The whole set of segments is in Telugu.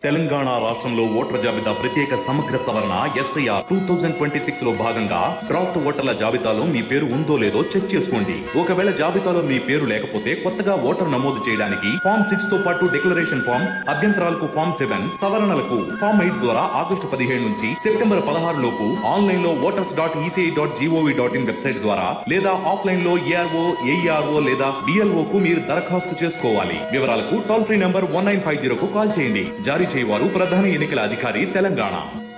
తెలంగాణ రాష్ట్రంలో ఓటర్ల జాబితా ప్రత్యేక సమగ్ర సవరణ SIR two thousand twenty six లో భాగంగా డ్రాఫ్ట్ ఓటర్ల జాబితాలో మీ పేరు ఉందో లేదో చెక్ చేసుకోండి ఒకవేళ జాబితాలో మీ పేరు లేకపోతే కొత్తగా ఓటర్ నమోదు చేయడానికి ఫామ్ సిక్స్ తో పాటు డిక్లరేషన్ ఫామ్ అభ్యంతరాలకు ఫామ్ సెవెన్ సవరణలకు ఫామ్ ఎయిట్ ద్వారా ఆగస్టు పదిహేడు నుంచి సెప్టెంబర్ పదహారు లోపు ఆన్లైన్ లో voters dot ECI dot GOV dot in website ద్వారా లేదా ఆఫ్లైన్ లో ఏఆర్ఓ ఏఈఆర్ఓ లేదా బిఎల్ఓ కు మీరు దరఖాస్తు చేసుకోవాలి వివరాలకు toll free number one nine five zero కు కాల్ చేయండి జారీ చేయవారు ప్రధాన ఎన్నికల అధికారి తెలంగాణ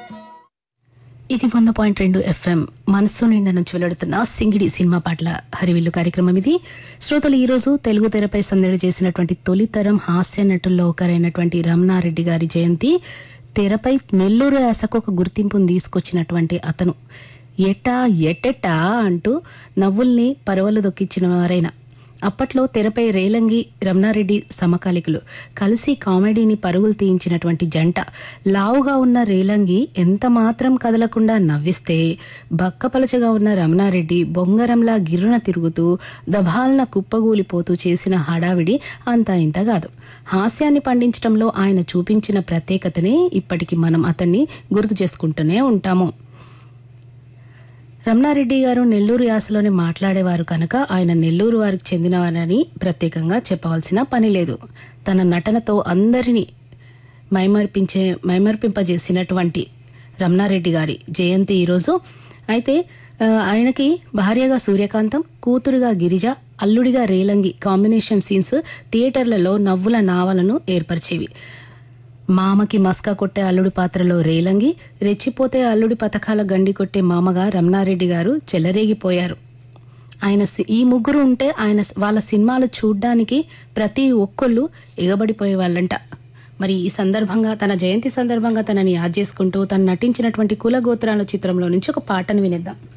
ఇది వంద పాయింట్ రెండు ఎఫ్ఎం మనస్సు నిండా నుంచి వెలువడుతున్న సింగిడి సినిమా పాటల హరివిల్లు కార్యక్రమం ఇది శ్రోతలు ఈ రోజు తెలుగు తెరపై సందడి చేసినటువంటి తొలితరం హాస్య నటుల్లో ఒకరైనటువంటి రమణారెడ్డి గారి జయంతి తెరపై నెల్లూరు యాసకు ఒక గుర్తింపును తీసుకొచ్చినటువంటి అతను ఎటా ఎటెటా అంటూ నవ్వుల్ని పరవలు దొక్కించిన వారైన అప్పట్లో తెరపై రేలంగి రమణారెడ్డి సమకాలికులు కలిసి కామెడీని పరుగులు తీయించినటువంటి జంట లావుగా ఉన్న రేలంగి ఎంత మాత్రం కదలకుండా నవ్విస్తే బక్కపలచగా ఉన్న రమణారెడ్డి బొంగరంలా గిర్రున తిరుగుతూ దభాలన కుప్పగూలిపోతూ చేసిన హడావిడి అంతా ఇంత కాదు హాస్యాన్ని పండించడంలో ఆయన చూపించిన ప్రత్యేకతనే ఇప్పటికి మనం అతన్ని గుర్తు చేసుకుంటూనే ఉంటాము రమణారెడ్డి గారు నెల్లూరు యాసలోనే మాట్లాడేవారు కనుక ఆయన నెల్లూరు వారికి చెందినవారని ప్రత్యేకంగా చెప్పవలసిన పని లేదు తన నటనతో అందరినీ మైమర్పించే మైమర్పింపజేసినటువంటి రమణారెడ్డి గారి జయంతి ఈరోజు అయితే ఆ, ఆయనకి భార్యగా సూర్యకాంతం కూతురుగా గిరిజ అల్లుడిగా రేలంగి కాంబినేషన్ సీన్స్ థియేటర్లలో నవ్వుల నావలను ఏర్పరిచేవి మామకి మస్కా కొట్టే అల్లుడి పాత్రలో రేలంగి రెచ్చిపోతే అల్లుడి పథకాల గండి కొట్టే మామగా రమణారెడ్డి గారు చెలరేగిపోయారు ఆయన సి- ఈ ముగ్గురు ఉంటే ఆయన స్- వాళ్ళ సినిమాలు చూడ్డానికి ప్రతి ఒక్కళ్ళు ఎగబడిపోయే వాళ్ళంట మరి ఈ సందర్భంగా తన జయంతి సందర్భంగా తనని యాద్ చేసుకుంటూ తను నటించినటువంటి కుల గోత్రాల చిత్రంలో నుంచి ఒక పాటను వినిద్దాం